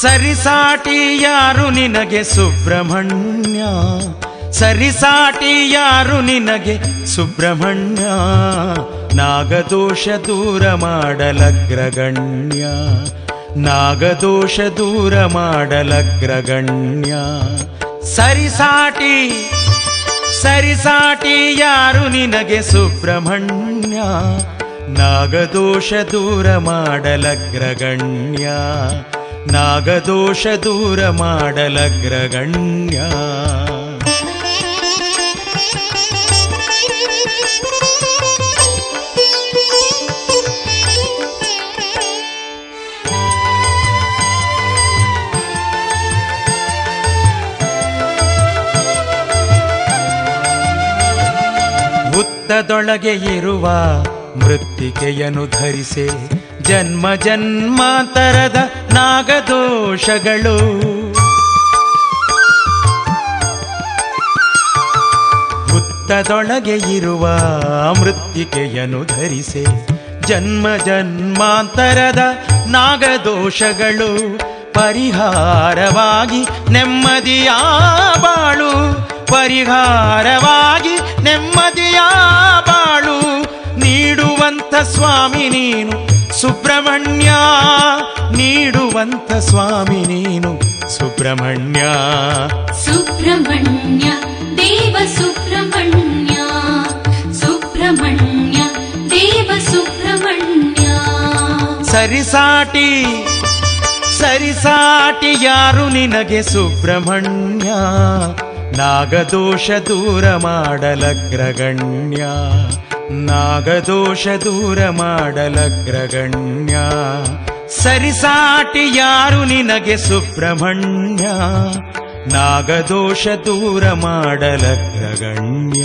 ಸರಿಸಾಟಿ ಯಾರು ನಿನಗೆ ಸುಬ್ರಹ್ಮಣ್ಯ ಸರಿಸಾಟಿ ಯಾರು ನಿನಗೆ ಸುಬ್ರಹ್ಮಣ್ಯ ನಾಗದೋಷ ದೂರ ಮಾಡಲಗ್ರಗಣ್ಯ ನಾಗದೋಷ ದೂರ ಮಾಡಲಗ್ರಗಣ್ಯ ಸರಿಸಾಟಿ ಸರಿಸಾಟಿ ಯಾರು ನಿನಗೆ ಸುಬ್ರಹ್ಮಣ್ಯ ನಾಗದೋಷ ದೂರ ಮಾಡಲಗ್ರಗಣ್ಯ ನಾಗದೋಷ ದೂರ ಮಾಡಲಗ್ರಗಣ್ಯ ಹುತ್ತದೊಳಗೆ ಇರುವ ಮೃತ್ತಿಕೆಯನ್ನು ಧರಿಸೆ ಜನ್ಮ ಜನ್ಮಾಂತರದ ನಾಗದೋಷಗಳು ಹುತ್ತದೊಳಗೆ ಇರುವ ಮೃತ್ತಿಕೆಯನ್ನು ಧರಿಸೆ ಜನ್ಮ ಜನ್ಮಾಂತರದ ನಾಗದೋಷಗಳು ಪರಿಹಾರವಾಗಿ ನೆಮ್ಮದಿಯ ಬಾಳು ಪರಿಹಾರವಾಗಿ ನೆಮ್ಮದಿಯ ಬಾಳು ನೀಡುವಂತ ಸ್ವಾಮಿ ನೀನು ಸುಬ್ರಹ್ಮಣ್ಯ ನೀಡುವಂತ ಸ್ವಾಮಿ ನೀನು ಸುಬ್ರಹ್ಮಣ್ಯ ಸುಬ್ರಹ್ಮಣ್ಯ ದೇವ ಸುಬ್ರಹ್ಮಣ್ಯ ಸುಬ್ರಹ್ಮಣ್ಯ ದೇವ ಸುಬ್ರಹ್ಮಣ್ಯ ಸರಿಸಾಟಿ ಸರಿಸಾಟಿ ಯಾರು ನಿನಗೆ ಸುಬ್ರಹ್ಮಣ್ಯ ನಾಗದೋಷ ದೂರ ಮಾಡಲಗ್ರಗಣ್ಯ ನಾಗದೋಷ ದೂರ ಮಾಡಲಗ್ರಗಣ್ಯ ಸರಿಸಾಟಿ ಯಾರು ನಿನಗೆ ಸುಬ್ರಹ್ಮಣ್ಯ ನಾಗದೋಷ ದೂರ ಮಾಡಲಗ್ರಗಣ್ಯ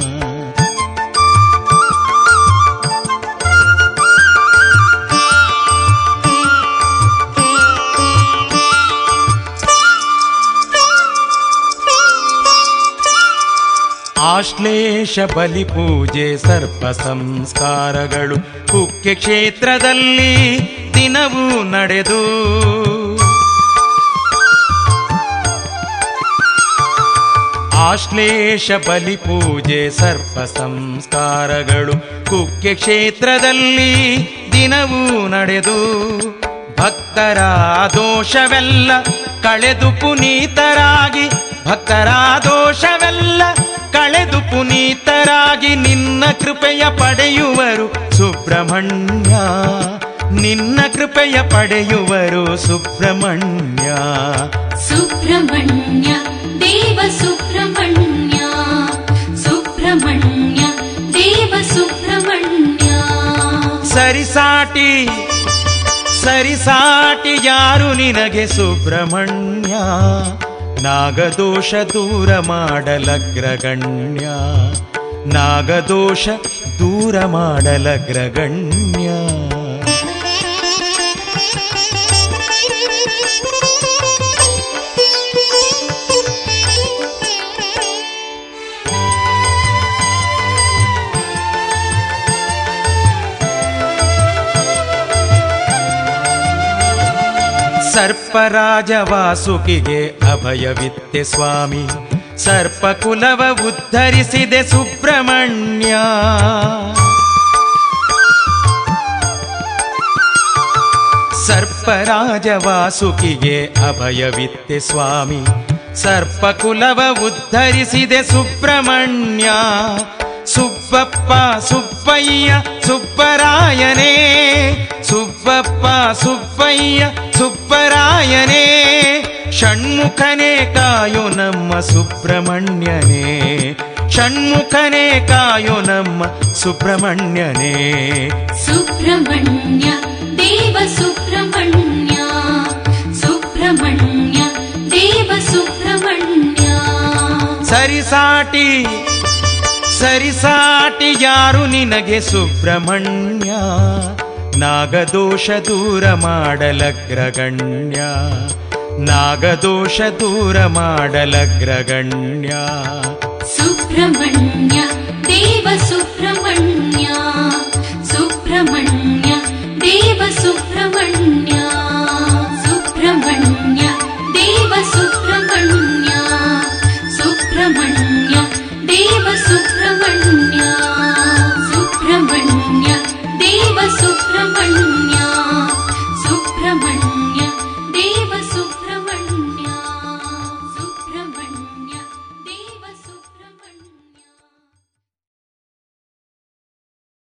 ಆಶ್ಲೇಷ ಬಲಿ ಪೂಜೆ ಸರ್ಪ ಸಂಸ್ಕಾರಗಳು ಕುಕ್ಕೆ ಕ್ಷೇತ್ರದಲ್ಲಿ ದಿನವೂ ನಡೆದು ಆಶ್ಲೇಷ ಬಲಿ ಪೂಜೆ ಸರ್ಪ ಸಂಸ್ಕಾರಗಳು ಕುಕ್ಕೆ ಕ್ಷೇತ್ರದಲ್ಲಿ ದಿನವೂ ನಡೆದು ಭಕ್ತರ ದೋಷವೆಲ್ಲ ಕಳೆದು ಪುನೀತರಾಗಿ ಭಕ್ತರ ದೋಷವೆಲ್ಲ ಕಳೆದು ಪುನೀತರಾಗಿ ನಿನ್ನ ಕೃಪೆಯ ಪಡೆಯುವರು ಸುಬ್ರಹ್ಮಣ್ಯ ನಿನ್ನ ಕೃಪೆಯ ಪಡೆಯುವರು ಸುಬ್ರಹ್ಮಣ್ಯ ಸುಬ್ರಹ್ಮಣ್ಯ ದೇವ ಸುಬ್ರಹ್ಮಣ್ಯ ಸುಬ್ರಹ್ಮಣ್ಯ ದೇವ ಸುಬ್ರಹ್ಮಣ್ಯ ಸರಿಸಾಟಿ ಸರಿಸಾಟಿ ಯಾರು ನಿನಗೆ ಸುಬ್ರಹ್ಮಣ್ಯ ನಾಗದೋಷ ದೂರ ಮಾಡಲಗ್ರಗಣ್ಯ ನಾಗದೋಷ ದೂರ ಮಾಡಲಗ್ರಗಣ್ಯ ಸರ್ಪರಾಜ ವಾಸುಕಿಗೆ ಅಭಯವಿತ್ತೆ ಸ್ವಾಮಿ ಸರ್ಪ ಕುಲವ ಉದ್ಧರಿಸಿದೆ ಸುಬ್ರಹ್ಮಣ್ಯ ಸರ್ಪರಾಜ ವಾಸುಕಿಗೆ ಅಭಯವಿತ್ತೆ ಸ್ವಾಮಿ ಸರ್ಪ ಕುಲವ ಉದ್ಧರಿಸಿದೆ ಸುಬ್ರಹ್ಮಣ್ಯ ಸುಬ್ಬಪ್ಪ ಸುಬ್ಬಯ್ಯ ಸುಬ್ಬರಾಯನೇ ಸುಬ್ಬಪ್ಪ ಸುಬ್ಬಯ್ಯ ಸುಬ್ಬರಾಯನೇ ಷಣ್ಮುಖನೇ ಕಾಯೋ ನಮ್ಮ ಸುಬ್ರಹ್ಮಣ್ಯನೇ ಷಣ್ಮುಖನೇ ಕಾಯೋ ನಮ್ಮ ಸುಬ್ರಹ್ಮಣ್ಯನೇ ಸುಬ್ರಹ್ಮಣ್ಯ ದೇವ ಸುಬ್ರಹ್ಮಣ್ಯ ಸುಬ್ರಹ್ಮಣ್ಯ ದೇವ ಸುಬ್ರಹ್ಮಣ್ಯ ಸರಿಸಾಟಿ ಸರಿಸಾಟಿ ಯಾರು ನಿನಗೆ ಸುಬ್ರಹ್ಮಣ್ಯ ನಾಗದೋಷ ದೂರ ಮಾಡಲಗ್ರಗಣ್ಯ ನಾಗದೋಷ ದೂರ ಮಾಡಲಗ್ರಗಣ್ಯ ಸುಬ್ರಹ್ಮಣ್ಯ ದೇವ ಸುಬ್ರಹ್ಮಣ್ಯ ಸುಬ್ರಹ್ಮಣ್ಯ ದೇವ ಸುಬ್ರಹ್ಮಣ್ಯ